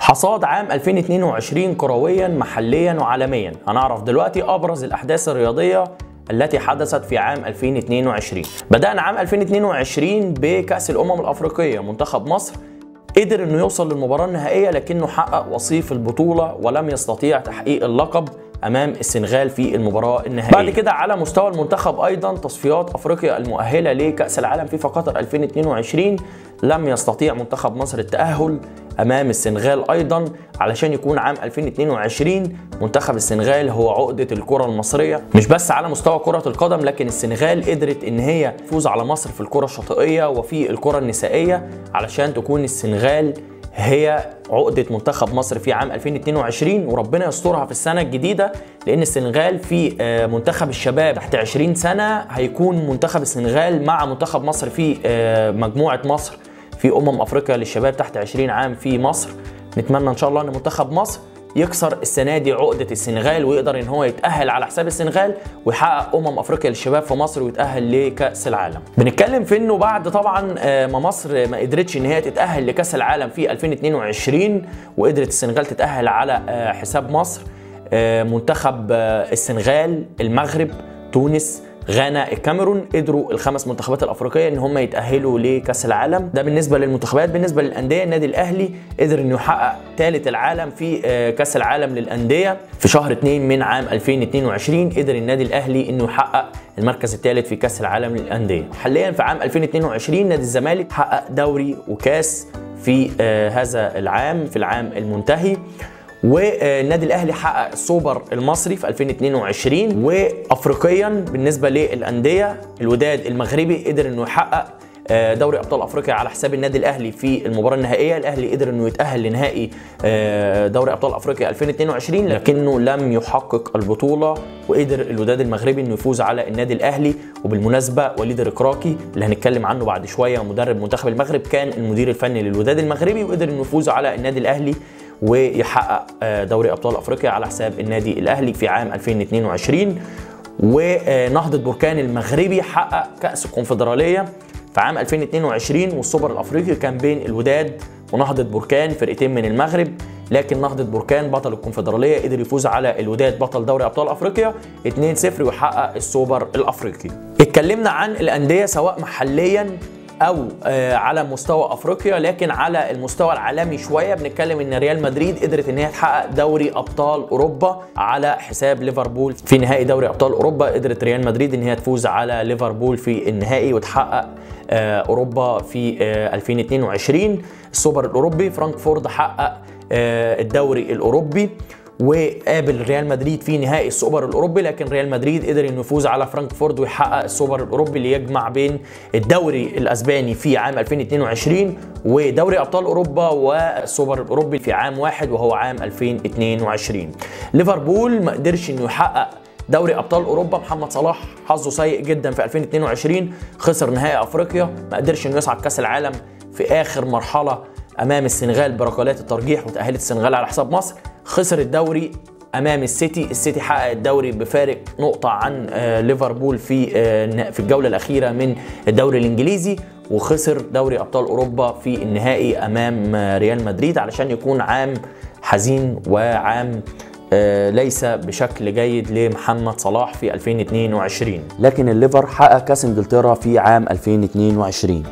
حصاد عام 2022 كرويا محليا وعالميا هنعرف دلوقتي ابرز الاحداث الرياضيه التي حدثت في عام 2022 بدأنا عام 2022 بكأس الأمم الأفريقية منتخب مصر قدر انه يوصل للمباراة النهائية لكنه حقق وصيف البطولة ولم يستطيع تحقيق اللقب امام السنغال في المباراه النهائيه بعد كده على مستوى المنتخب ايضا تصفيات افريقيا المؤهله لكاس العالم فيفا قطر 2022 لم يستطيع منتخب مصر التاهل امام السنغال ايضا علشان يكون عام 2022 منتخب السنغال هو عقده الكره المصريه مش بس على مستوى كره القدم لكن السنغال قدرت ان هي تفوز على مصر في الكره الشاطئيه وفي الكره النسائيه علشان تكون السنغال هي عقدة منتخب مصر في عام 2022 وربنا يسترها في السنة الجديدة لأن السنغال في منتخب الشباب تحت 20 سنة هيكون منتخب السنغال مع منتخب مصر في مجموعة مصر في أمم أفريقيا للشباب تحت 20 عام في مصر نتمنى إن شاء الله أن منتخب مصر يكسر السنه دي عقده السنغال ويقدر ان هو يتاهل على حساب السنغال ويحقق امم افريقيا للشباب في مصر ويتاهل لكاس العالم. بنتكلم في انه بعد طبعا ما مصر ما قدرتش ان هي تتاهل لكاس العالم في 2022 وقدرت السنغال تتاهل على حساب مصر منتخب السنغال المغرب تونس غانا الكاميرون قدروا الخمس منتخبات الافريقيه ان هم يتاهلوا لكاس العالم ده بالنسبه للمنتخبات بالنسبه للانديه النادي الاهلي قدر انه يحقق ثالث العالم في كاس العالم للانديه في شهر 2 من عام 2022 قدر النادي الاهلي انه يحقق المركز الثالث في كاس العالم للانديه حاليا في عام 2022 نادي الزمالك حقق دوري وكاس في هذا العام في العام المنتهي والنادي الاهلي حقق السوبر المصري في 2022 وافريقيا بالنسبه للانديه الوداد المغربي قدر انه يحقق دوري ابطال افريقيا على حساب النادي الاهلي في المباراه النهائيه الاهلي قدر انه يتاهل لنهائي دوري ابطال افريقيا 2022 لكنه لم يحقق البطوله وقدر الوداد المغربي انه يفوز على النادي الاهلي وبالمناسبه وليد الركراكي اللي هنتكلم عنه بعد شويه مدرب منتخب المغرب كان المدير الفني للوداد المغربي وقدر انه يفوز على النادي الاهلي ويحقق دوري ابطال افريقيا على حساب النادي الاهلي في عام 2022 ونهضه بركان المغربي حقق كاس الكونفدراليه في عام 2022 والسوبر الافريقي كان بين الوداد ونهضه بركان فرقتين من المغرب لكن نهضه بركان بطل الكونفدراليه قدر يفوز على الوداد بطل دوري ابطال افريقيا 2-0 ويحقق السوبر الافريقي. اتكلمنا عن الانديه سواء محليا او على مستوى افريقيا لكن على المستوى العالمي شويه بنتكلم ان ريال مدريد قدرت ان هي تحقق دوري ابطال اوروبا على حساب ليفربول في نهائي دوري ابطال اوروبا قدرت ريال مدريد ان هي تفوز على ليفربول في النهائي وتحقق اوروبا في 2022 السوبر الاوروبي فرانكفورت حقق الدوري الاوروبي وقابل ريال مدريد في نهائي السوبر الاوروبي لكن ريال مدريد قدر انه يفوز على فرانكفورت ويحقق السوبر الاوروبي اللي يجمع بين الدوري الاسباني في عام 2022 ودوري ابطال اوروبا والسوبر الاوروبي في عام واحد وهو عام 2022 ليفربول ما قدرش انه يحقق دوري ابطال اوروبا محمد صلاح حظه سيء جدا في 2022 خسر نهائي افريقيا ما قدرش انه يصعد كاس العالم في اخر مرحله امام السنغال بركلات الترجيح وتاهلت السنغال على حساب مصر خسر الدوري امام السيتي السيتي حقق الدوري بفارق نقطه عن ليفربول في في الجوله الاخيره من الدوري الانجليزي وخسر دوري ابطال اوروبا في النهائي امام ريال مدريد علشان يكون عام حزين وعام ليس بشكل جيد لمحمد صلاح في 2022 لكن الليفر حقق كاس انجلترا في عام 2022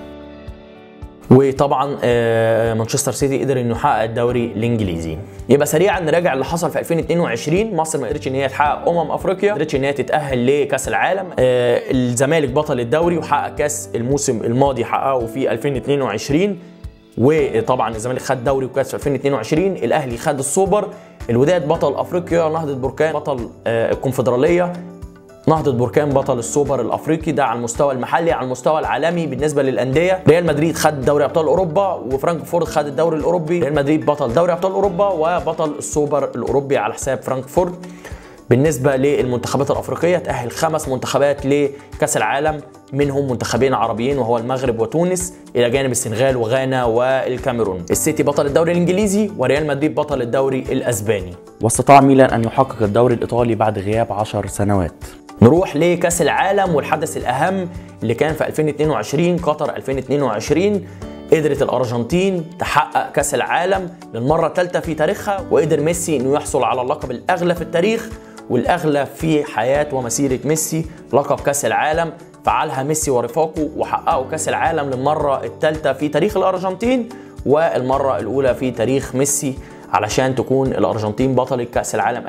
وطبعا مانشستر سيتي قدر انه يحقق الدوري الانجليزي يبقى سريعا نراجع اللي حصل في 2022 مصر ما قدرتش ان هي تحقق امم افريقيا ما قدرتش ان هي تتاهل لكاس العالم الزمالك بطل الدوري وحقق كاس الموسم الماضي حققه في 2022 وطبعا الزمالك خد دوري وكاس في 2022 الاهلي خد السوبر الوداد بطل افريقيا نهضه بركان بطل الكونفدراليه نهضة بركان بطل السوبر الافريقي ده على المستوى المحلي على المستوى العالمي بالنسبة للأندية ريال مدريد خد دوري ابطال اوروبا وفرانكفورت خد الدوري الاوروبي ريال مدريد بطل دوري ابطال اوروبا وبطل السوبر الاوروبي على حساب فرانكفورت بالنسبة للمنتخبات الأفريقية تأهل خمس منتخبات لكأس العالم منهم منتخبين عربيين وهو المغرب وتونس إلى جانب السنغال وغانا والكاميرون السيتي بطل الدوري الإنجليزي وريال مدريد بطل الدوري الأسباني واستطاع ميلان أن يحقق الدوري الإيطالي بعد غياب عشر سنوات نروح لكأس العالم والحدث الأهم اللي كان في 2022 قطر 2022 قدرت الارجنتين تحقق كاس العالم للمره الثالثه في تاريخها وقدر ميسي انه يحصل على اللقب الاغلى في التاريخ والاغلى في حياه ومسيره ميسي لقب كاس العالم فعلها ميسي ورفاقه وحققوا كاس العالم للمره الثالثه في تاريخ الارجنتين والمره الاولى في تاريخ ميسي علشان تكون الارجنتين بطله كاس العالم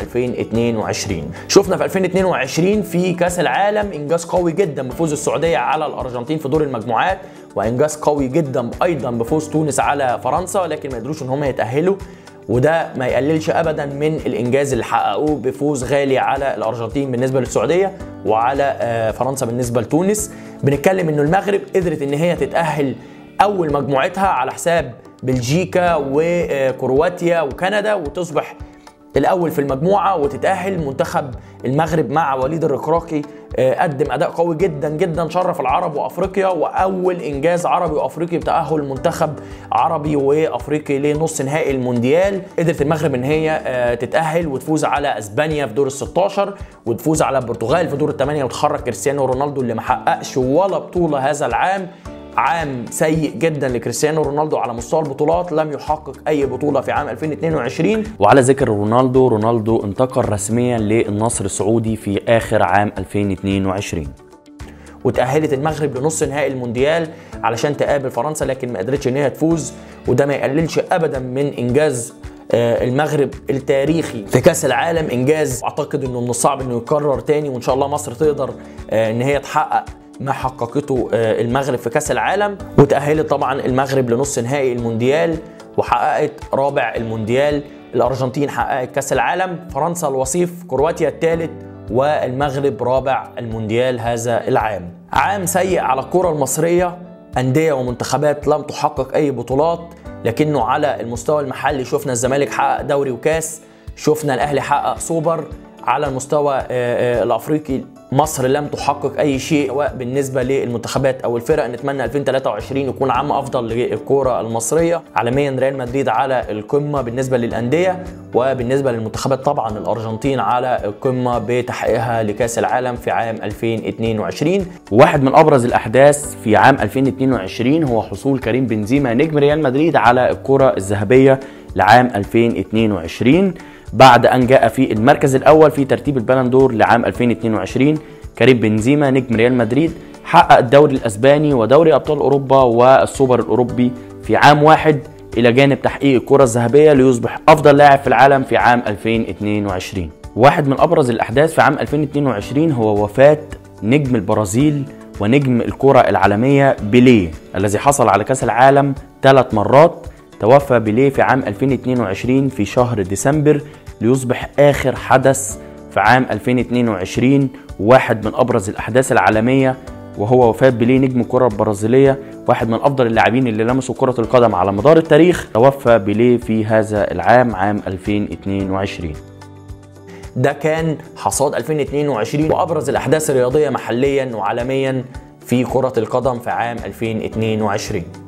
2022 شفنا في 2022 في كاس العالم انجاز قوي جدا بفوز السعوديه على الارجنتين في دور المجموعات وانجاز قوي جدا ايضا بفوز تونس على فرنسا لكن ما قدروش ان هم يتاهلوا وده ما يقللش ابدا من الانجاز اللي حققوه بفوز غالي على الارجنتين بالنسبه للسعوديه وعلى فرنسا بالنسبه لتونس بنتكلم انه المغرب قدرت ان هي تتاهل اول مجموعتها على حساب بلجيكا وكرواتيا وكندا وتصبح الاول في المجموعه وتتاهل منتخب المغرب مع وليد الركراكي قدم اداء قوي جدا جدا شرف العرب وافريقيا واول انجاز عربي وافريقي بتاهل منتخب عربي وافريقي لنص نهائي المونديال قدرت المغرب ان هي تتاهل وتفوز على اسبانيا في دور ال 16 وتفوز على البرتغال في دور الثمانيه وتخرج كريستيانو رونالدو اللي ما حققش ولا بطوله هذا العام عام سيء جدا لكريستيانو رونالدو على مستوى البطولات لم يحقق اي بطوله في عام 2022 وعلى ذكر رونالدو رونالدو انتقل رسميا للنصر السعودي في اخر عام 2022 وتأهلت المغرب لنص نهائي المونديال علشان تقابل فرنسا لكن ما قدرتش ان هي تفوز وده ما يقللش ابدا من انجاز المغرب التاريخي في كاس العالم انجاز اعتقد انه من الصعب انه يكرر تاني وان شاء الله مصر تقدر ان هي تحقق ما حققته المغرب في كاس العالم وتأهلت طبعا المغرب لنص نهائي المونديال وحققت رابع المونديال الارجنتين حققت كاس العالم فرنسا الوصيف كرواتيا الثالث والمغرب رابع المونديال هذا العام عام سيء على الكرة المصرية أندية ومنتخبات لم تحقق أي بطولات لكنه على المستوى المحلي شفنا الزمالك حقق دوري وكاس شفنا الأهلي حقق سوبر على المستوى الأفريقي مصر لم تحقق اي شيء سواء بالنسبه للمنتخبات او الفرق نتمنى 2023 يكون عام افضل للكره المصريه عالميا ريال مدريد على القمه بالنسبه للانديه وبالنسبه للمنتخبات طبعا الارجنتين على القمه بتحقيقها لكاس العالم في عام 2022 واحد من ابرز الاحداث في عام 2022 هو حصول كريم بنزيما نجم ريال مدريد على الكره الذهبيه لعام 2022 بعد ان جاء في المركز الاول في ترتيب البالندور لعام 2022 كريم بنزيما نجم ريال مدريد حقق الدوري الاسباني ودوري ابطال اوروبا والسوبر الاوروبي في عام واحد الى جانب تحقيق الكره الذهبيه ليصبح افضل لاعب في العالم في عام 2022 واحد من ابرز الاحداث في عام 2022 هو وفاه نجم البرازيل ونجم الكره العالميه بيليه الذي حصل على كاس العالم ثلاث مرات توفى بيليه في عام 2022 في شهر ديسمبر ليصبح آخر حدث في عام 2022 واحد من أبرز الأحداث العالمية وهو وفاة بيليه نجم الكرة البرازيلية واحد من أفضل اللاعبين اللي لمسوا كرة القدم على مدار التاريخ توفى بيليه في هذا العام عام 2022 ده كان حصاد 2022 وأبرز الأحداث الرياضية محليا وعالميا في كرة القدم في عام 2022